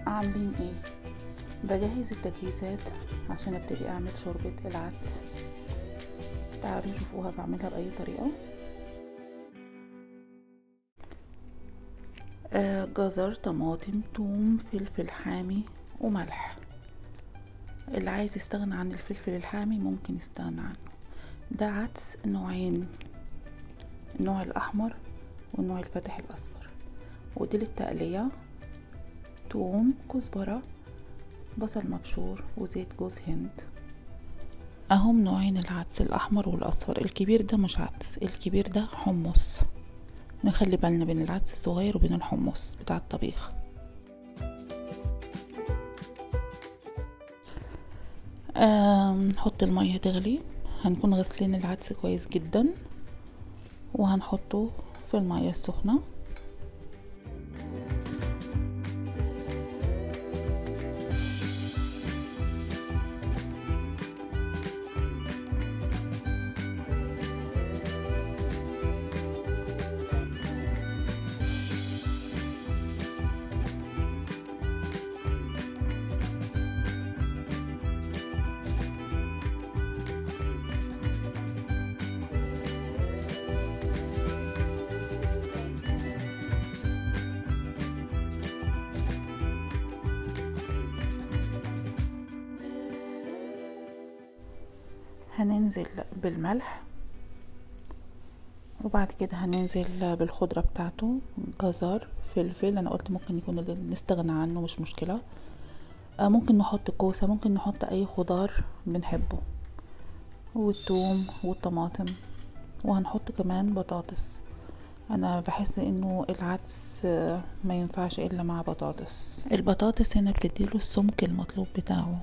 عاملين ايه بجهز التجهيزات عشان ابتدي اعمل شوربة العدس تعالوا شوفوها بعملها باي طريقة آه جزر طماطم توم فلفل حامي وملح اللي عايز يستغنى عن الفلفل الحامي ممكن يستغنى عنه ده عدس نوعين النوع الاحمر والنوع الفاتح الاصفر ودي للتقليه توم كزبره بصل مبشور وزيت جوز هند اهم نوعين العدس الاحمر والاصفر الكبير ده مش عدس الكبير ده حمص نخلي بالنا بين العدس الصغير وبين الحمص بتاع الطبيخ نحط المية تغلي هنكون غسلين العدس كويس جدا وهنحطه في المية السخنة هننزل بالملح وبعد كده هننزل بالخضرة بتاعته جزر فلفل انا قلت ممكن يكون نستغنى عنه مش مشكلة ممكن نحط كوسة ممكن نحط اي خضار بنحبه والثوم والطماطم وهنحط كمان بطاطس انا بحس انه العدس ما ينفعش الا مع بطاطس البطاطس هنا بتديله السمك المطلوب بتاعه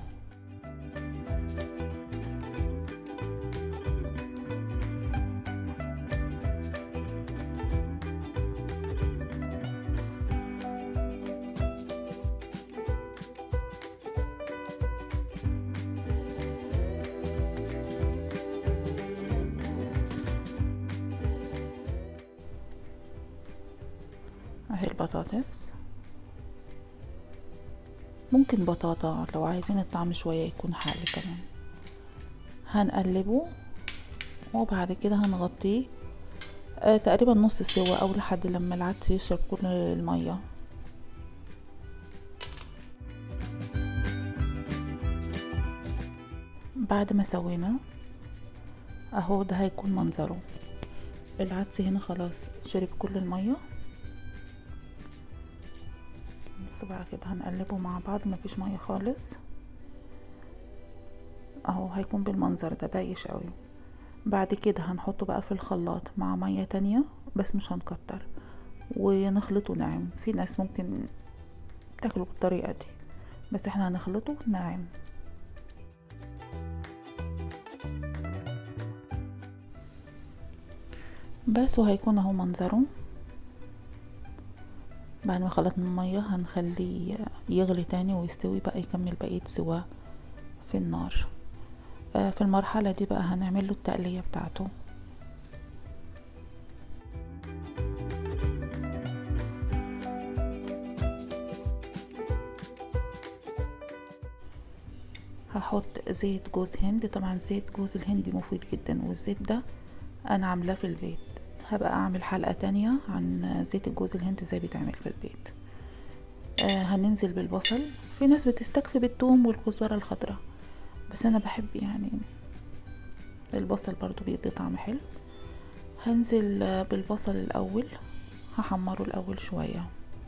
اهي البطاطس ممكن بطاطا لو عايزين الطعم شوية يكون حالي كمان هنقلبه وبعد كده هنغطيه آه تقريبا نص سوا او لحد لما العدس يشرب كل المية بعد ما سوينا اهو ده هيكون منظره العدس هنا خلاص شرب كل الميه بس بعد كده هنقلبه مع بعض مفيش ميه خالص اهو هيكون بالمنظر ده بايش قوي بعد كده هنحطه بقى في الخلاط مع ميه تانية بس مش هنكتر ونخلطه ناعم في ناس ممكن تاكله بالطريقه دي بس احنا هنخلطه ناعم بس وهيكون اهو منظره بعد ما خلطنا المية هنخليه يغلي تاني ويستوي بقى يكمل بقية سواه في النار آه في المرحلة دي بقى هنعمل له التقلية بتاعته هحط زيت جوز هند طبعا زيت جوز الهند مفيد جدا والزيت ده انا عاملاه في البيت هبقى اعمل حلقة تانية عن زيت الجوز الهند ازاي بيتعمل في البيت آه هننزل بالبصل في ناس بتستكفي بالثوم والكزبرة الخضراء بس انا بحب يعني البصل برضو بيدي طعم حلو هنزل بالبصل الاول هحمره الاول شويه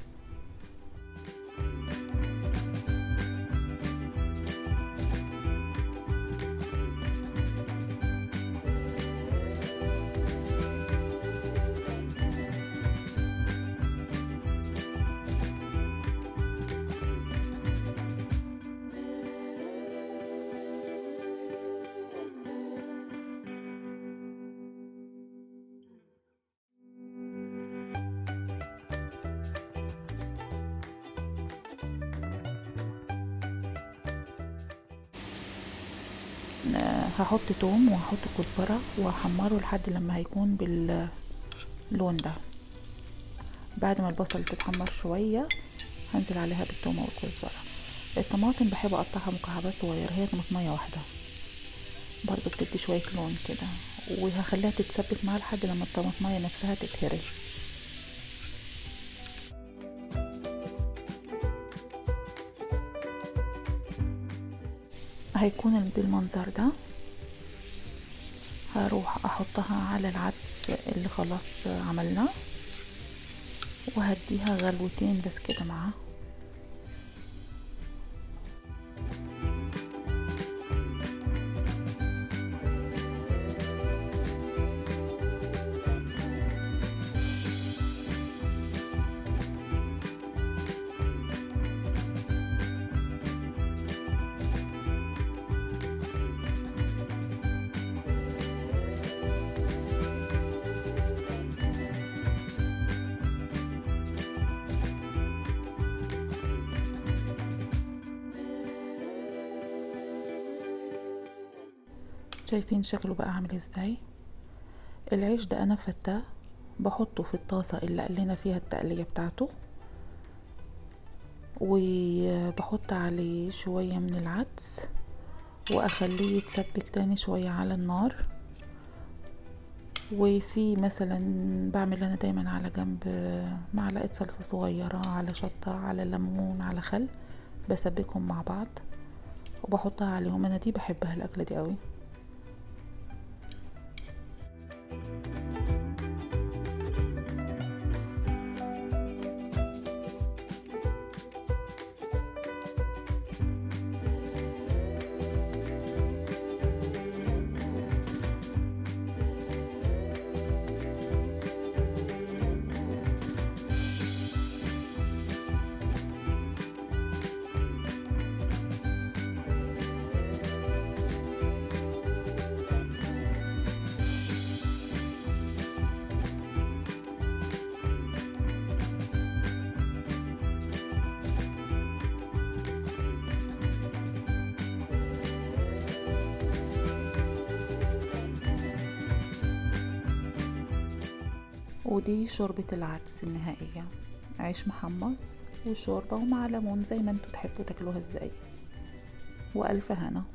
هحط توم وهحط كزبرة وهحمره لحد لما هيكون باللون ده بعد ما البصل تتحمر شوية هنزل عليها بالتومة والكزبرة الطماطم بحب اقطعها مكعبات صغيرة هي طماطمية واحدة برضو بتدي شوية لون كده وهخليها تتسبك معاها لحد لما الطماطمية نفسها تتهري هيكون بالمنظر ده هروح احطها على العدس اللي خلاص عملناه وهديها غلوتين بس كده معاه شايفين شكله بقى عامل ازاي العيش ده انا فتاه بحطه في الطاسة اللي قلنا فيها التقلية بتاعته وبحط عليه شوية من العدس واخليه يتسبك تاني شوية على النار وفي مثلا بعمل انا دايما على جنب معلقة صلصة صغيرة على شطة على ليمون على خل بسبكهم مع بعض وبحطها عليهم انا دي بحبها الاكلة دي قوي ودي شوربة العدس النهائية عيش محمص وشوربة ومع ليمون زي ما انتوا تحبوا تاكلوها ازاي وألف هنا